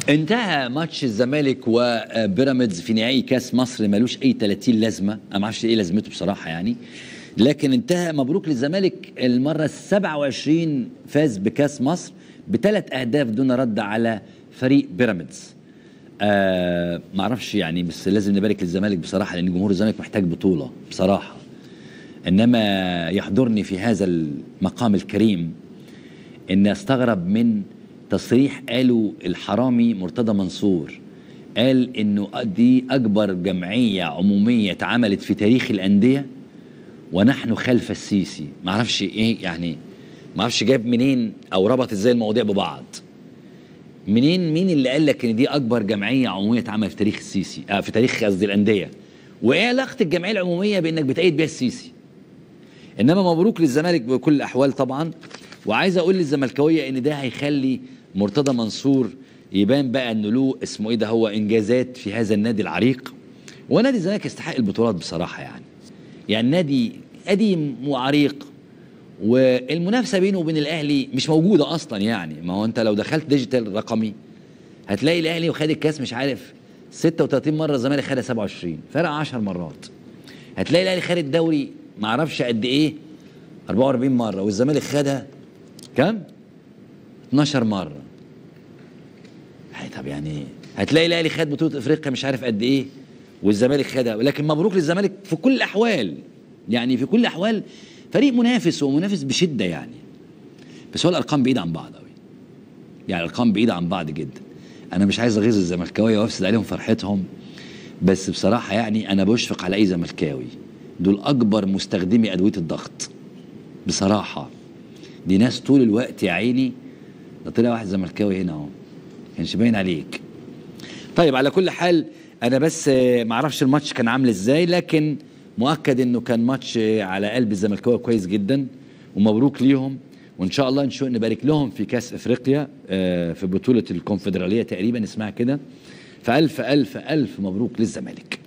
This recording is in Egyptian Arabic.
انتهى ماتش الزمالك وبيراميدز في نهائي كاس مصر ملوش اي 30 لازمه انا ما اعرفش ايه لازمته بصراحه يعني لكن انتهى مبروك للزمالك المره ال 27 فاز بكاس مصر بثلاث اهداف دون رد على فريق بيراميدز آه ما اعرفش يعني بس لازم نبارك للزمالك بصراحه لان جمهور الزمالك محتاج بطوله بصراحه انما يحضرني في هذا المقام الكريم ان استغرب من تصريح قاله الحرامي مرتضى منصور قال انه دي اكبر جمعيه عموميه اتعملت في تاريخ الانديه ونحن خلف السيسي ما اعرفش ايه يعني ما اعرفش جاب منين او ربط ازاي المواضيع ببعض منين مين اللي قال لك ان دي اكبر جمعيه عموميه اتعملت في تاريخ السيسي آه في تاريخ قصدي الانديه وايه علاقه الجمعيه العموميه بانك بتأيد بيها السيسي انما مبروك للزمالك بكل الاحوال طبعا وعايز اقول للزملكاويه ان ده هيخلي مرتضى منصور يبان بقى انه له اسمه ايه ده هو انجازات في هذا النادي العريق ونادي الزمالك يستحق البطولات بصراحه يعني يعني نادي قديم وعريق والمنافسه بينه وبين الاهلي مش موجوده اصلا يعني ما هو انت لو دخلت ديجيتال رقمي هتلاقي الاهلي وخد الكاس مش عارف 36 مره الزمالك خدها 27 فرق 10 مرات هتلاقي الاهلي خد الدوري ما اعرفش قد ايه 44 مره والزمالك خدها كام 12 مره يعني طب يعني هتلاقي الاهلي خد بطوله افريقيا مش عارف قد ايه والزمالك خدها ولكن مبروك للزمالك في كل الاحوال يعني في كل الاحوال فريق منافس ومنافس بشده يعني بس هو الارقام بعيده عن بعض قوي يعني الارقام بعيده عن بعض جدا انا مش عايز اغيظ الزملكاويه وافسد عليهم فرحتهم بس بصراحه يعني انا بشفق على اي زملكاوي دول اكبر مستخدمي ادويه الضغط بصراحه دي ناس طول الوقت يا عيني ده طلع واحد زملكاوي هنا اهو كانش باين عليك طيب على كل حال انا بس ما اعرفش الماتش كان عامل ازاي لكن مؤكد انه كان ماتش على قلب الزملكاويه كويس جدا ومبروك ليهم وان شاء الله نشوف نبارك لهم في كاس افريقيا في بطوله الكونفدراليه تقريبا اسمها كده فالف الف الف مبروك للزمالك